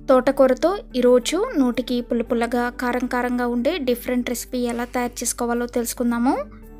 తోటకూరతో ఈరోజు నోటికి పుల్ల పుల్లగా కారం కారంగా ఉండే డిఫరెంట్ రెసిపీ ఎలా తయారు చేసుకోవాలో తెలుసుకుందాము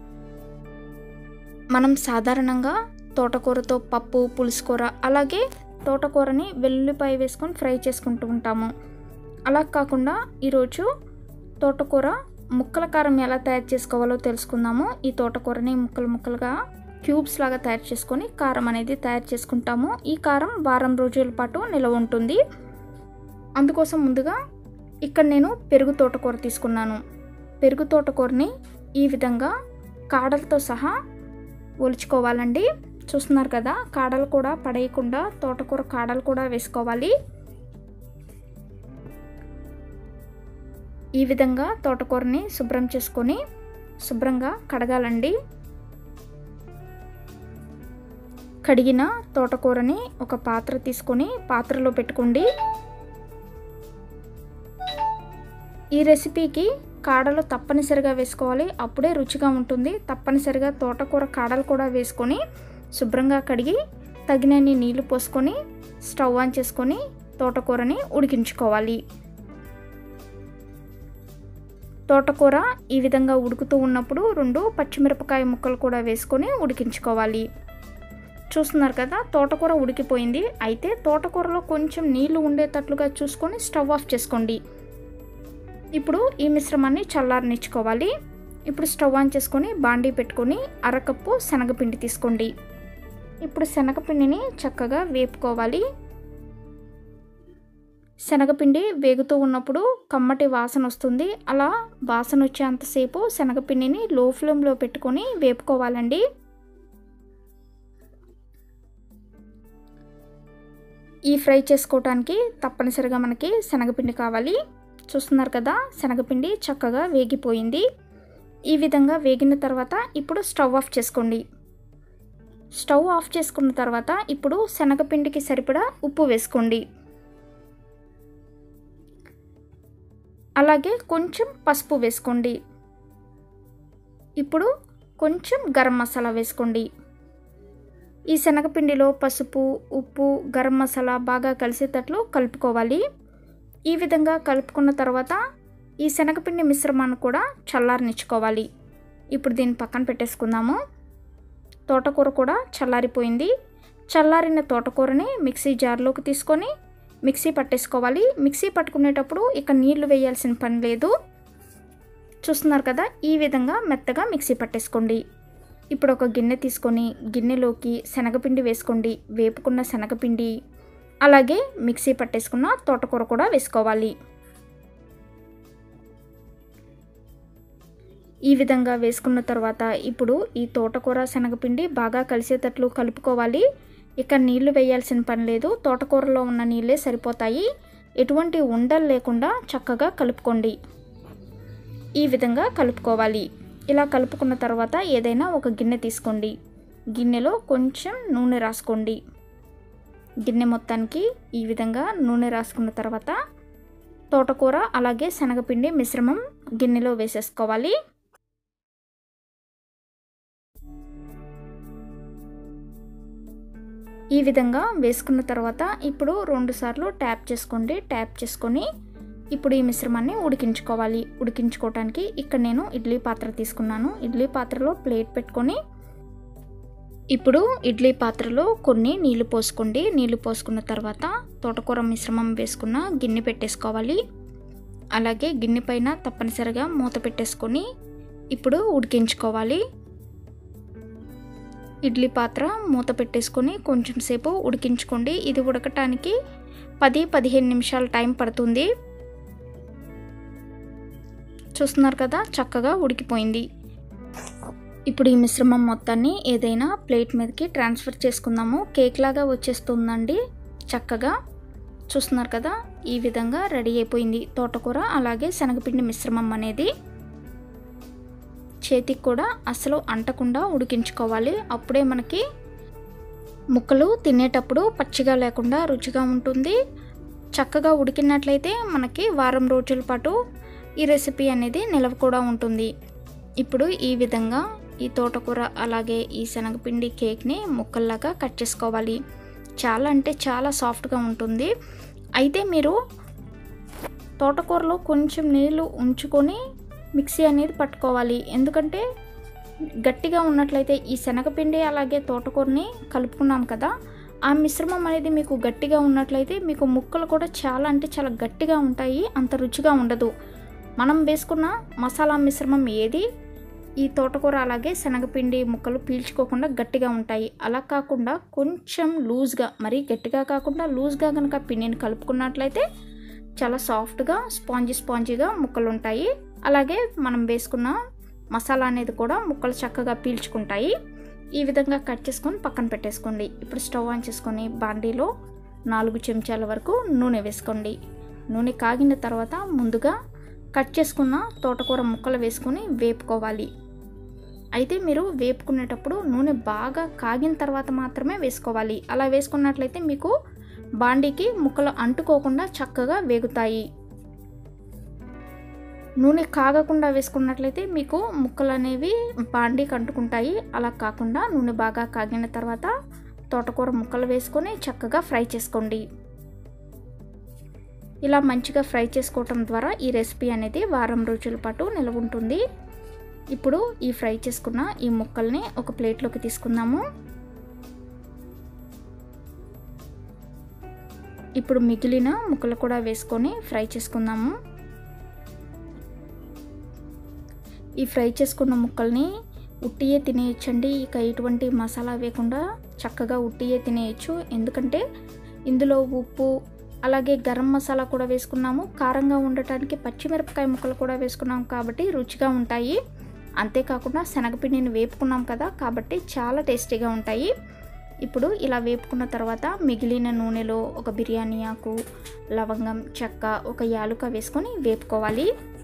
మనం సాధారణంగా తోటకూరతో పప్పు పులుసుకూర అలాగే తోటకూరని వెల్లుల్లిపాయ వేసుకొని ఫ్రై చేసుకుంటూ ఉంటాము అలా కాకుండా ఈరోజు తోటకూర ముక్కల కారం ఎలా తయారు చేసుకోవాలో తెలుసుకుందాము ఈ తోటకూరని ముక్కలు ముక్కలుగా క్యూబ్స్ లాగా తయారు చేసుకొని కారం అనేది తయారు చేసుకుంటాము ఈ కారం వారం రోజుల పాటు నిలవ ఉంటుంది అందుకోసం ముందుగా ఇక్కడ నేను పెరుగు తోటకూర తీసుకున్నాను పెరుగు తోటకూరని ఈ విధంగా కాడలతో సహా ఒలుచుకోవాలండి చూస్తున్నారు కదా కాడలు కూడా పడేయకుండా తోటకూర కాడలు కూడా వేసుకోవాలి ఈ విధంగా తోటకూరని శుభ్రం చేసుకొని శుభ్రంగా కడగాలండి కడిగిన తోటకూరని ఒక పాత్ర తీసుకొని పాత్రలో పెట్టుకోండి ఈ రెసిపీకి కాడలు తప్పనిసరిగా వేసుకోవాలి అప్పుడే రుచిగా ఉంటుంది తప్పనిసరిగా తోటకూర కాడలు కూడా వేసుకొని శుభ్రంగా కడిగి తగినన్ని నీళ్లు పోసుకొని స్టవ్ ఆన్ చేసుకొని తోటకూరని ఉడికించుకోవాలి తోటకూర ఈ విధంగా ఉడుకుతూ ఉన్నప్పుడు రెండు పచ్చిమిరపకాయ ముక్కలు కూడా వేసుకొని ఉడికించుకోవాలి చూస్తున్నారు కదా తోటకూర ఉడికిపోయింది అయితే తోటకూరలో కొంచెం నీళ్లు ఉండేటట్లుగా చూసుకొని స్టవ్ ఆఫ్ చేసుకోండి ఇప్పుడు ఈ మిశ్రమాన్ని చల్లారనిచ్చుకోవాలి ఇప్పుడు స్టవ్ ఆన్ చేసుకొని బాండీ పెట్టుకొని అరకప్పు శనగపిండి తీసుకోండి ఇప్పుడు శనగపిండిని చక్కగా వేపుకోవాలి శనగపిండి వేగుతూ ఉన్నప్పుడు కమ్మటి వాసన వస్తుంది అలా వాసన వచ్చేంతసేపు శనగపిండిని లో ఫ్లేమ్లో పెట్టుకొని వేపుకోవాలండి ఈ ఫ్రై చేసుకోవటానికి తప్పనిసరిగా మనకి శనగపిండి కావాలి చూస్తున్నారు కదా శనగపిండి చక్కగా వేగిపోయింది ఈ విధంగా వేగిన తర్వాత ఇప్పుడు స్టవ్ ఆఫ్ చేసుకోండి స్టవ్ ఆఫ్ చేసుకున్న తర్వాత ఇప్పుడు శనగపిండికి సరిపడా ఉప్పు వేసుకోండి అలాగే కొంచెం పసుపు వేసుకోండి ఇప్పుడు కొంచెం గరం మసాలా వేసుకోండి ఈ శనగపిండిలో పసుపు ఉప్పు గరం మసాలా బాగా కలిసేటట్లు కలుపుకోవాలి ఈ విధంగా కలుపుకున్న తర్వాత ఈ శనగపిండి మిశ్రమాన్ని కూడా చల్లారనిచ్చుకోవాలి ఇప్పుడు దీన్ని పక్కన పెట్టేసుకుందాము తోటకూర కూడా చల్లారిపోయింది చల్లారిన తోటకూరని మిక్సీ జార్లోకి తీసుకొని మిక్సీ పట్టేసుకోవాలి మిక్సీ పట్టుకునేటప్పుడు ఇక నీళ్లు వేయాల్సిన పని లేదు చూస్తున్నారు కదా ఈ విధంగా మెత్తగా మిక్సీ పట్టేసుకోండి ఇప్పుడు ఒక గిన్నె తీసుకొని గిన్నెలోకి శనగపిండి వేసుకోండి వేపుకున్న శనగపిండి అలాగే మిక్సీ పట్టేసుకున్న తోటకూర కూడా వేసుకోవాలి ఈ విధంగా వేసుకున్న తర్వాత ఇప్పుడు ఈ తోటకూర శనగపిండి బాగా కలిసేటట్లు కలుపుకోవాలి ఇక నీళ్లు వేయాల్సిన పని లేదు తోటకూరలో ఉన్న నీళ్ళే సరిపోతాయి ఎటువంటి ఉండలు లేకుండా చక్కగా కలుపుకోండి ఈ విధంగా కలుపుకోవాలి ఇలా కలుపుకున్న తర్వాత ఏదైనా ఒక గిన్నె తీసుకోండి గిన్నెలో కొంచెం నూనె రాసుకోండి గిన్నె మొత్తానికి ఈ విధంగా నూనె రాసుకున్న తర్వాత తోటకూర అలాగే శనగపిండి మిశ్రమం గిన్నెలో వేసేసుకోవాలి ఈ విధంగా వేసుకున్న తర్వాత ఇప్పుడు రెండుసార్లు ట్యాప్ చేసుకోండి ట్యాప్ చేసుకొని ఇప్పుడు ఈ మిశ్రమాన్ని ఉడికించుకోవాలి ఉడికించుకోవటానికి ఇక్కడ నేను ఇడ్లీ పాత్ర తీసుకున్నాను ఇడ్లీ పాత్రలో ప్లేట్ పెట్టుకొని ఇప్పుడు ఇడ్లీ పాత్రలో కొన్ని నీళ్లు పోసుకోండి నీళ్లు పోసుకున్న తర్వాత తోటకూర మిశ్రమం వేసుకున్న గిన్నె పెట్టేసుకోవాలి అలాగే గిన్నె పైన తప్పనిసరిగా మూత పెట్టేసుకొని ఇప్పుడు ఉడికించుకోవాలి ఇడ్లీ పాత్ర మూత పెట్టేసుకొని కొంచెం సేపు ఉడికించుకోండి ఇది ఉడకటానికి పది పదిహేను నిమిషాల టైం పడుతుంది చూస్తున్నారు కదా చక్కగా ఉడికిపోయింది ఇప్పుడు ఈ మిశ్రమం మొత్తాన్ని ఏదైనా ప్లేట్ మీదకి ట్రాన్స్ఫర్ చేసుకుందాము కేక్ లాగా వచ్చేస్తుందండి చక్కగా చూస్తున్నారు కదా ఈ విధంగా రెడీ అయిపోయింది తోటకూర అలాగే శనగపిండి మిశ్రమం అనేది చేతికి కూడా అసలు అంటకుండా ఉడికించుకోవాలి అప్పుడే మనకి ముక్కలు తినేటప్పుడు పచ్చిగా లేకుండా రుచిగా ఉంటుంది చక్కగా ఉడికినట్లయితే మనకి వారం రోజుల పాటు ఈ రెసిపీ అనేది నిలవ కూడా ఉంటుంది ఇప్పుడు ఈ విధంగా ఈ తోటకూర అలాగే ఈ శనగపిండి కేక్ని ముక్కల్లాగా కట్ చేసుకోవాలి చాలా అంటే చాలా సాఫ్ట్గా ఉంటుంది అయితే మీరు తోటకూరలో కొంచెం నీళ్ళు ఉంచుకొని మిక్సీ అనేది పట్టుకోవాలి ఎందుకంటే గట్టిగా ఉన్నట్లయితే ఈ శనగపిండి అలాగే తోటకూరని కలుపుకున్నాం కదా ఆ మిశ్రమం అనేది మీకు గట్టిగా ఉన్నట్లయితే మీకు ముక్కలు కూడా చాలా అంటే చాలా గట్టిగా ఉంటాయి అంత రుచిగా ఉండదు మనం వేసుకున్న మసాలా మిశ్రమం ఏది ఈ తోటకూర అలాగే శనగపిండి ముక్కలు పీల్చుకోకుండా గట్టిగా ఉంటాయి అలా కాకుండా కొంచెం లూజ్గా మరీ గట్టిగా కాకుండా లూజ్గా కనుక పిండిని కలుపుకున్నట్లయితే చాలా సాఫ్ట్గా స్పాంజీ స్పాంజీగా ముక్కలు ఉంటాయి అలాగే మనం వేసుకున్న మసాలా అనేది కూడా ముక్కలు చక్కగా పీల్చుకుంటాయి ఈ విధంగా కట్ చేసుకొని పక్కన పెట్టేసుకోండి ఇప్పుడు స్టవ్ ఆన్ చేసుకొని బాండీలో నాలుగు చెంచాల వరకు నూనె వేసుకోండి నూనె కాగిన తర్వాత ముందుగా కట్ చేసుకున్న తోటకూర ముక్కలు వేసుకొని వేపుకోవాలి అయితే మీరు వేపుకునేటప్పుడు నూనె బాగా కాగిన తర్వాత మాత్రమే వేసుకోవాలి అలా వేసుకున్నట్లయితే మీకు బాండీకి ముక్కలు అంటుకోకుండా చక్కగా వేగుతాయి నూనె కాగకుండా వేసుకున్నట్లయితే మీకు ముక్కలు అనేవి బాండీకి అంటుకుంటాయి అలా కాకుండా నూనె బాగా కాగిన తర్వాత తోటకూర ముక్కలు వేసుకొని చక్కగా ఫ్రై చేసుకోండి ఇలా మంచిగా ఫ్రై చేసుకోవటం ద్వారా ఈ రెసిపీ అనేది వారం రోజుల పాటు నిల్వ ఉంటుంది ఇప్పుడు ఈ ఫ్రై చేసుకున్న ఈ ముక్కల్ని ఒక ప్లేట్లోకి తీసుకుందాము ఇప్పుడు మిగిలిన ముక్కలు కూడా వేసుకొని ఫ్రై చేసుకుందాము ఈ ఫ్రై చేసుకున్న ముక్కల్ని ఉట్టియే తినేయచ్చండి ఇక ఎటువంటి మసాలా వేయకుండా చక్కగా ఉట్టియే తినేయచ్చు ఎందుకంటే ఇందులో ఉప్పు అలాగే గరం మసాలా కూడా వేసుకున్నాము కారంగా ఉండటానికి పచ్చిమిరపకాయ ముక్కలు కూడా వేసుకున్నాం కాబట్టి రుచిగా ఉంటాయి అంతేకాకుండా శనగపిండిని వేపుకున్నాం కదా కాబట్టి చాలా టేస్టీగా ఉంటాయి ఇప్పుడు ఇలా వేపుకున్న తర్వాత మిగిలిన నూనెలో ఒక బిర్యానీ ఆకు లవంగం చెక్క ఒక యాలుక వేసుకొని వేపుకోవాలి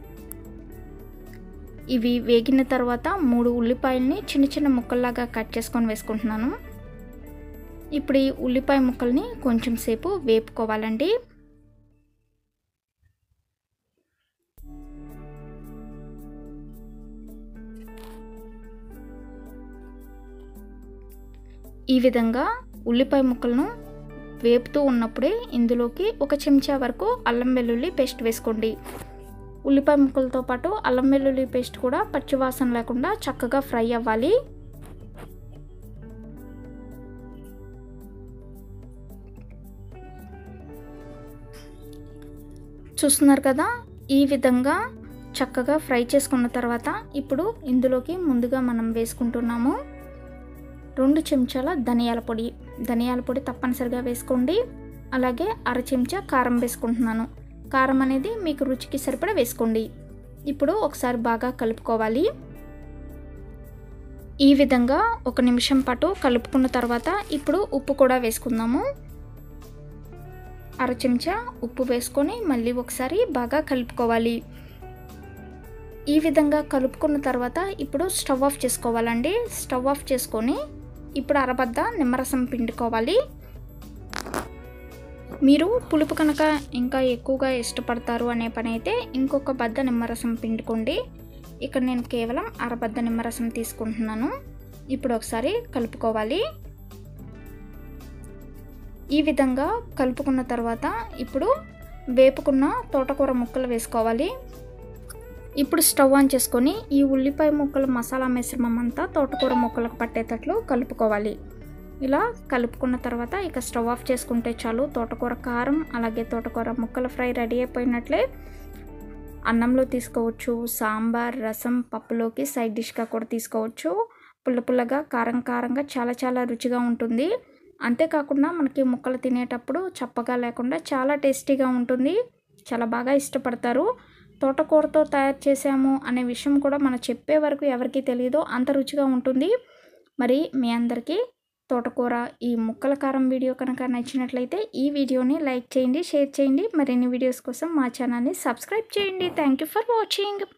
ఇవి వేగిన తర్వాత మూడు ఉల్లిపాయల్ని చిన్న చిన్న ముక్కల్లాగా కట్ చేసుకొని వేసుకుంటున్నాను ఇప్పుడు ఈ ఉల్లిపాయ ముక్కల్ని కొంచెం సేపు వేపుకోవాలండి ఈ విధంగా ఉల్లిపాయ ముక్కలను వేపుతూ ఉన్నప్పుడే ఇందులోకి ఒక చెంచా వరకు అల్లం వెల్లుల్లి పేస్ట్ వేసుకోండి ఉల్లిపాయ ముక్కలతో పాటు అల్లం వెల్లుల్లి పేస్ట్ కూడా పచ్చివాసన లేకుండా చక్కగా ఫ్రై అవ్వాలి చూస్తున్నారు కదా ఈ విధంగా చక్కగా ఫ్రై చేసుకున్న తర్వాత ఇప్పుడు ఇందులోకి ముందుగా మనం వేసుకుంటున్నాము రెండు చెంచాల ధనియాల పొడి ధనియాల పొడి తప్పనిసరిగా వేసుకోండి అలాగే అర చెంచా కారం వేసుకుంటున్నాను కారం అనేది మీకు రుచికి సరిపడా వేసుకోండి ఇప్పుడు ఒకసారి బాగా కలుపుకోవాలి ఈ విధంగా ఒక నిమిషం పాటు కలుపుకున్న తర్వాత ఇప్పుడు ఉప్పు కూడా వేసుకుందాము అర చెంచా ఉప్పు వేసుకొని మళ్ళీ ఒకసారి బాగా కలుపుకోవాలి ఈ విధంగా కలుపుకున్న తర్వాత ఇప్పుడు స్టవ్ ఆఫ్ చేసుకోవాలండి స్టవ్ ఆఫ్ చేసుకొని ఇప్పుడు అరబద్ద నిమ్మరసం పిండుకోవాలి మీరు పులుపు కనుక ఇంకా ఎక్కువగా ఇష్టపడతారు అనే పని అయితే ఇంకొక బద్ద నిమ్మరసం పిండుకోండి ఇక్కడ నేను కేవలం అరబద్ద నిమ్మరసం తీసుకుంటున్నాను ఇప్పుడు ఒకసారి కలుపుకోవాలి ఈ విధంగా కలుపుకున్న తర్వాత ఇప్పుడు వేపుకున్న తోటకూర ముక్కలు వేసుకోవాలి ఇప్పుడు స్టవ్ ఆన్ చేసుకొని ఈ ఉల్లిపాయ ముక్కల మసాలా మిశ్రమం అంతా తోటకూర ముక్కలకు పట్టేటట్లు కలుపుకోవాలి ఇలా కలుపుకున్న తర్వాత ఇక స్టవ్ ఆఫ్ చేసుకుంటే చాలు తోటకూర కారం అలాగే తోటకూర ముక్కల ఫ్రై రెడీ అయిపోయినట్లే అన్నంలో తీసుకోవచ్చు సాంబార్ రసం పప్పులోకి సైడ్ డిష్గా కూడా తీసుకోవచ్చు పుల్ల పుల్లగా కారం కారంగా చాలా చాలా రుచిగా ఉంటుంది అంతేకాకుండా మనకి ముక్కలు తినేటప్పుడు చప్పగా లేకుండా చాలా టేస్టీగా ఉంటుంది చాలా బాగా ఇష్టపడతారు తోటకూరతో తయారు చేసాము అనే విషయం కూడా మనం చెప్పే వరకు ఎవరికీ తెలియదు అంత రుచిగా ఉంటుంది మరి మీ అందరికీ తోటకూర ఈ ముక్కల కారం వీడియో కనుక నచ్చినట్లయితే ఈ వీడియోని లైక్ చేయండి షేర్ చేయండి మరిన్ని వీడియోస్ కోసం మా ఛానల్ని సబ్స్క్రైబ్ చేయండి థ్యాంక్ యూ ఫర్ వాచింగ్